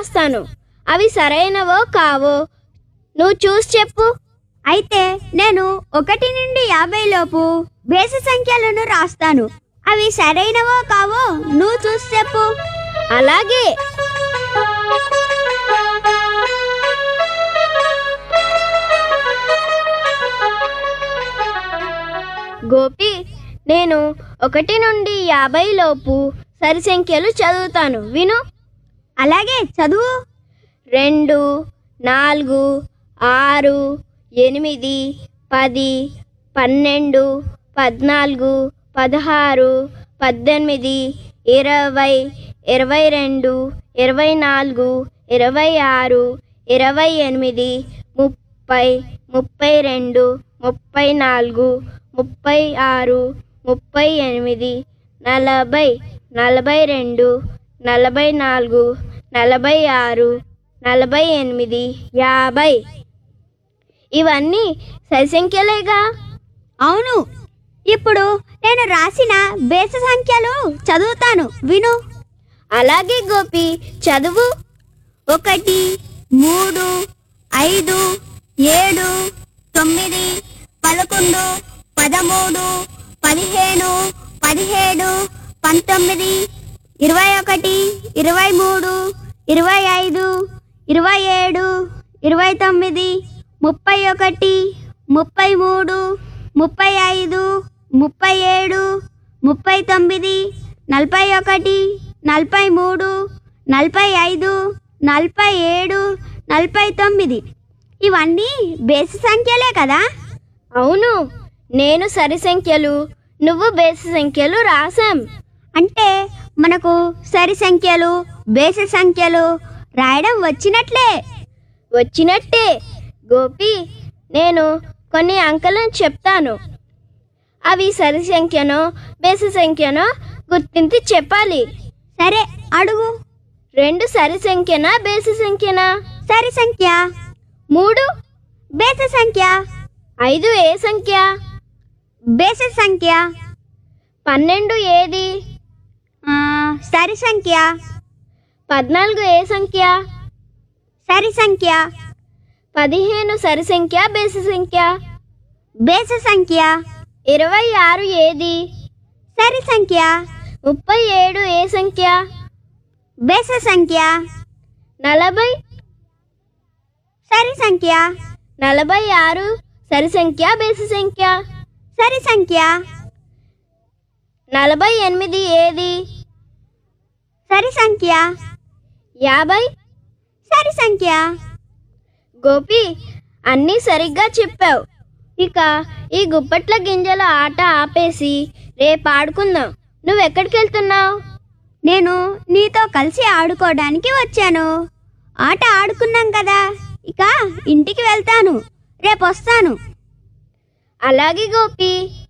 రాస్తాను అవి సరైనవో కావో నువ్వు చూసి చెప్పు అయితే నేను ఒకటి నుండి యాభై లోపు బేసి సంఖ్యలను రాస్తాను అవి సరైనవో కావో నువ్వు చూసి చెప్పు అలాగే గోపి నేను ఒకటి నుండి యాభై లోపు సరి సంఖ్యలు చదువుతాను విను అలాగే చదువు రెండు నాలుగు ఆరు ఎనిమిది పది పన్నెండు పద్నాలుగు పదహారు పద్దెనిమిది ఇరవై ఇరవై రెండు ఇరవై నాలుగు ఇరవై ఆరు ఇరవై ఎనిమిది ముప్పై ముప్పై రెండు ముప్పై నాలుగు ముప్పై ఆరు ముప్పై ఎనిమిది నలభై నలభై రెండు నలభై నాలుగు నలభై ఆరు నలభై ఎనిమిది యాభై ఇవన్నీ సరిసంఖ్యలేగా అవును ఇప్పుడు నేను రాసిన బేసి సంఖ్యలు చదువుతాను విను అలాగే గోపి చదువు ఒకటి మూడు ఐదు ఏడు తొమ్మిది పదకొండు పదమూడు పదిహేను పదిహేడు పంతొమ్మిది ఇరవై ఒకటి ఇరవై మూడు ఇరవై ఐదు ఇరవై ఏడు ఇరవై తొమ్మిది ముప్పై ఒకటి ముప్పై మూడు ముప్పై ఐదు ముప్పై ఏడు ముప్పై తొమ్మిది నలభై ఒకటి నలభై మూడు నలభై ఐదు నలభై ఏడు నలభై తొమ్మిది ఇవన్నీ బేసి సంఖ్యలే కదా అవును నేను సరి సంఖ్యలు నువ్వు బేసి సంఖ్యలు రాసాం అంటే మనకు సరి సంఖ్యలు బేసి సంఖ్యలు రాయడం వచ్చినట్లే వచ్చినట్టే గోపి నేను కొన్ని అంకెలను చెప్తాను అవి సరి సంఖ్యనో బేసి సంఖ్యనో గుర్తించి చెప్పాలి సరే అడుగు రెండు సరి సంఖ్యనా బేసి సంఖ్యనా సరి సంఖ్య మూడు బేసి సంఖ్య ఐదు ఏ సంఖ్య బేసి సంఖ్య పన్నెండు ఏది ఆ, సరి సంఖ్య పద్నాలుగు ఏ సంఖ్య సరి సంఖ్య పదిహేను సరి సంఖ్య బేసి సంఖ్య బేసి సంఖ్య ఇరవై ఆరు ఏది సరి సంఖ్య ముప్పై ఏడు ఏ సంఖ్య బేసి సంఖ్య నలభై సరి సంఖ్య నలభై ఆరు సరి సంఖ్య బేసి సంఖ్య సరి సంఖ్య నలభై ఎనిమిది ఏది సరి సంఖ్య యాభై సరి సంఖ్య గోపి అన్నీ సరిగ్గా చెప్పావు ఇక ఈ గుప్పట్ల గింజల ఆట ఆపేసి రేపు ఆడుకుందాం నువ్వెక్కడికి వెళ్తున్నావు నేను నీతో కలిసి ఆడుకోవడానికి వచ్చాను ఆట ఆడుకున్నాం కదా ఇక ఇంటికి వెళ్తాను రేపు వస్తాను అలాగే గోపి